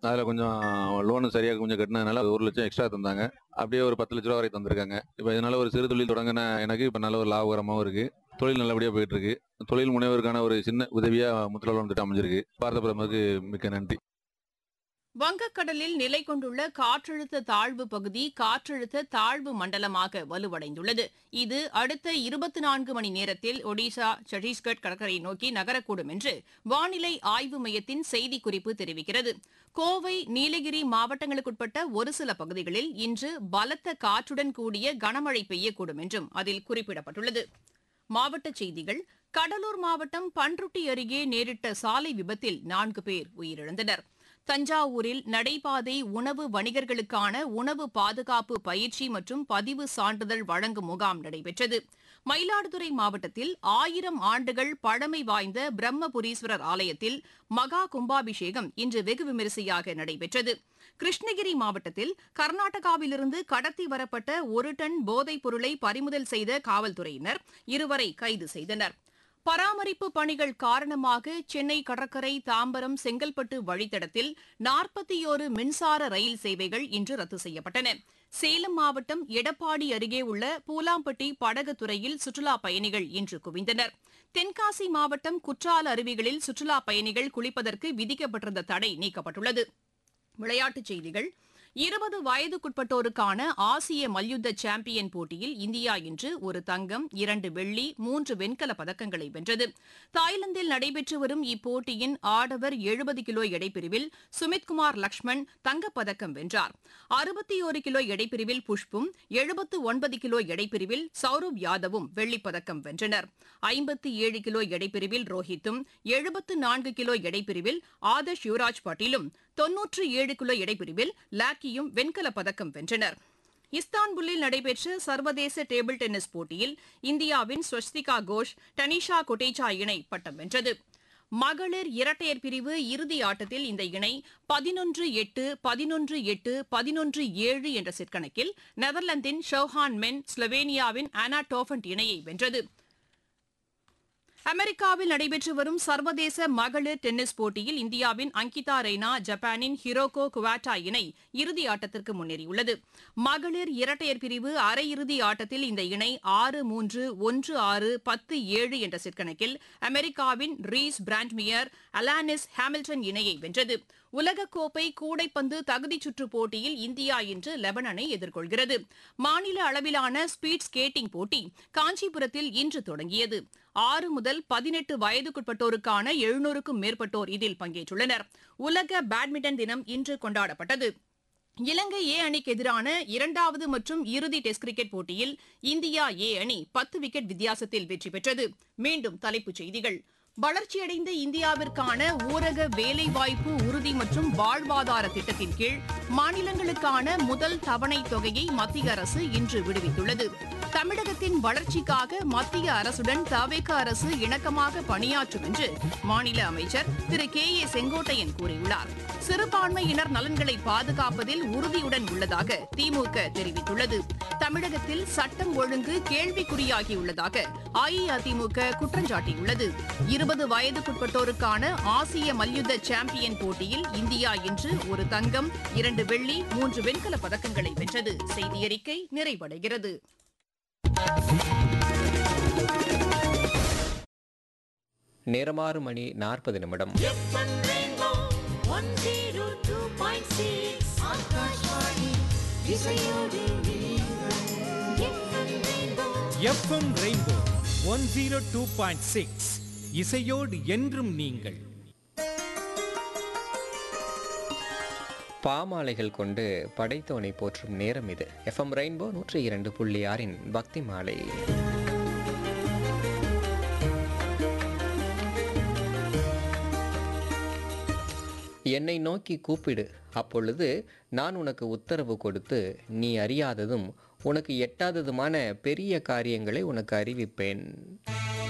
அதில் கொஞ்சம் லோனு சரியாக கொஞ்சம் கட்டினதுனால ஒரு லட்சம் எக்ஸ்ட்ரா தந்தாங்க அப்படியே ஒரு பத்து லட்ச ரூபா வரை தந்திருக்காங்க இப்போ இதனால ஒரு சிறு தொழில் தொடங்கின எனக்கு இப்போ நல்ல ஒரு லாபகரமாகவும் இருக்கு தொழில் நல்லபடியாக போயிட்டு இருக்கு தொழில் முனைவருக்கான ஒரு சின்ன உதவியாக முத்ரா லோன் திட்டம் அமைஞ்சிருக்கு பாரத பிரதமருக்கு மிக்க நன்றி வங்கக்கடலில் நிலை கொண்டுள்ள காற்றழுத்த தாழ்வு பகுதி காற்றழுத்த தாழ்வு மண்டலமாக வலுவடைந்துள்ளது இது அடுத்த இருபத்தி நான்கு மணி நேரத்தில் ஒடிசா சத்தீஸ்கர் கடற்கரை நோக்கி நகரக்கூடும் என்று வானிலை ஆய்வு மையத்தின் செய்திக்குறிப்பு தெரிவிக்கிறது கோவை நீலகிரி மாவட்டங்களுக்குட்பட்ட ஒரு சில பகுதிகளில் இன்று பலத்த காற்றுடன் கூடிய கனமழை பெய்யக்கூடும் என்றும் அதில் குறிப்பிடப்பட்டுள்ளது மாவட்டச் செய்திகள் கடலூர் மாவட்டம் பன்ருட்டி அருகே நேரிட்ட சாலை விபத்தில் நான்கு பேர் உயிரிழந்தனர் தஞ்சாவூரில் நடைபாதை உணவு வணிகர்களுக்கான உணவு பாதுகாப்பு பயிற்சி மற்றும் பதிவு சான்றிதழ் வழங்கும் முகாம் நடைபெற்றது மயிலாடுதுறை மாவட்டத்தில் ஆயிரம் ஆண்டுகள் பழமை வாய்ந்த பிரம்மபுரீஸ்வரர் ஆலயத்தில் மகா கும்பாபிஷேகம் இன்று வெகு விமரிசையாக நடைபெற்றது கிருஷ்ணகிரி மாவட்டத்தில் கர்நாடகாவிலிருந்து கடத்தி வரப்பட்ட ஒரு டன் போதைப் பொருளை பறிமுதல் செய்த காவல்துறையினர் இருவரை கைது செய்தனர் பராமரிப்பு பணிகள் காரணமாக சென்னை கடற்கரை தாம்பரம் செங்கல்பட்டு வழித்தடத்தில் நாற்பத்தியோரு மின்சார ரயில் சேவைகள் இன்று ரத்து செய்யப்பட்டன சேலம் மாவட்டம் எடப்பாடி அருகே உள்ள பூலாம்பட்டி படகு துறையில் சுற்றுலா பயணிகள் இன்று குவிந்தனர் தென்காசி மாவட்டம் குற்றால அருவிகளில் சுற்றுலா பயணிகள் குளிப்பதற்கு விதிக்கப்பட்டிருந்த தடை நீக்கப்பட்டுள்ளது விளையாட்டுச் செய்திகள் இருபது வயதுக்குட்பட்டோருக்கான ஆசிய மல்யுத்த சாம்பியன் போட்டியில் இந்தியா இன்று ஒரு தங்கம் இரண்டு வெள்ளி மூன்று வெண்கல பதக்கங்களை வென்றது தாய்லாந்தில் நடைபெற்று வரும் இப்போட்டியின் ஆடவர் எழுபது கிலோ எடைப்பிரிவில் சுமித்குமார் லக்ஷ்மண் தங்கப்பதக்கம் வென்றார் அறுபத்தி ஒரு கிலோ எடைப்பிரிவில் புஷ்பும் எழுபத்து ஒன்பது கிலோ எடைப்பிரிவில் சௌரவ் யாதவும் வெள்ளிப்பதக்கம் வென்றனர் ஐம்பத்தி ஏழு கிலோ எடைப்பிரிவில் ரோஹித்தும் எழுபத்து நான்கு கிலோ எடைப்பிரிவில் ஆதர்ஷ் யுவராஜ் பட்டீலும் தொன்னூற்று ஏழு கிலோ எடைப்பிரிவில் லாக்கியும் வெண்கலப் பதக்கம் வென்றனர் இஸ்தான்புல்லில் நடைபெற்ற சர்வதேச டேபிள் டென்னிஸ் போட்டியில் இந்தியாவின் ஸ்வஸ்திகா கோஷ் டனிஷா கொட்டேச்சா இணை பட்டம் வென்றது மகளிர் இரட்டையர் பிரிவு இறுதி ஆட்டத்தில் இந்த இணை பதினொன்று எட்டு பதினொன்று எட்டு பதினொன்று ஏழு என்ற செட் கணக்கில் நெதர்லாந்தின் ஷோஹான் மென் ஸ்லோவேனியாவின் ஆனா டோஃபண்ட் இணையை வென்றது அமெரிக்காவில் நடைபெற்று வரும் சர்வதேச மகளிர் டென்னிஸ் போட்டியில் இந்தியாவின் அங்கிதா ரெய்னா ஜப்பானின் ஹிரோகோ குவாட்டா இணை இறுதி ஆட்டத்திற்கு முன்னேறியுள்ளது மகளிர் இரட்டையர் பிரிவு அரையிறுதி ஆட்டத்தில் இந்த இணை ஆறு மூன்று ஒன்று ஆறு பத்து ஏழு என்ற செட் கணக்கில் அமெரிக்காவின் ரீஸ் பிராண்ட்மியர் அலானிஸ் ஹாமில்டன் இணையை வென்றது உலகக்கோப்பை கூடைப்பந்து தகுதிச் சுற்று போட்டியில் இந்தியா இன்று லெபனனை எதிர்கொள்கிறது மாநில அளவிலான ஸ்பீட் ஸ்கேட்டிங் போட்டி காஞ்சிபுரத்தில் இன்று தொடங்கியது ஆறு முதல் பதினெட்டு வயதுக்குட்பட்டோருக்கான எழுநூறுக்கும் மேற்பட்டோர் இதில் பங்கேற்றுள்ளனர் உலக பேட்மிண்டன் தினம் இன்று கொண்டாடப்பட்டது இலங்கை ஏ அணிக்கு எதிரான இரண்டாவது மற்றும் இறுதி டெஸ்ட் கிரிக்கெட் போட்டியில் இந்தியா ஏ அணி பத்து விக்கெட் வித்தியாசத்தில் வெற்றி பெற்றது மீண்டும் தலைப்புச் செய்திகள் வளர்ச்சியடைந்த இந்தியாவிற்கான ஊரக வேலைவாய்ப்பு உறுதி மற்றும் வாழ்வாதார திட்டத்தின் கீழ் மாநிலங்களுக்கான முதல் தவணை தொகையை மத்திய அரசு இன்று விடுவித்துள்ளது தமிழகத்தின் வளர்ச்சிக்காக மத்திய அரசுடன் தவேக அரசு இணக்கமாக பணியாற்றும் என்று மாநில அமைச்சர் திரு கே ஏ செங்கோட்டையன் கூறியுள்ளார் சிறுபான்மையினர் நலன்களை பாதுகாப்பதில் உறுதியுடன் உள்ளதாக திமுக தெரிவித்துள்ளது தமிழகத்தில் சட்டம் ஒழுங்கு கேள்விக்குறியாகியுள்ளதாக அஇஅதிமுக குற்றஞ்சாட்டியுள்ளது இருபது வயதுக்குட்பட்டோருக்கான ஆசிய மல்யுத்த சாம்பியன் போட்டியில் இந்தியா இன்று ஒரு தங்கம் இரண்டு வெள்ளி மூன்று வெண்கலப் பதக்கங்களை வென்றது செய்தியறிக்கை நிறைவடைகிறது நேரமாறு மணி நாற்பது நிமிடம் FM rainbow one zero two point six இசையோடு என்றும் நீங்கள் பாமாலைகள் கொண்டு படைத்தவனை போற்றும் நேரம் இது எஃப்எம் ரெயின்போ நூற்றி இரண்டு புள்ளி ஆறின் பக்தி மாலை என்னை நோக்கி கூப்பிடு அப்பொழுது நான் உனக்கு உத்தரவு கொடுத்து நீ அறியாததும் உனக்கு எட்டாததுமான பெரிய காரியங்களை உனக்கு அறிவிப்பேன்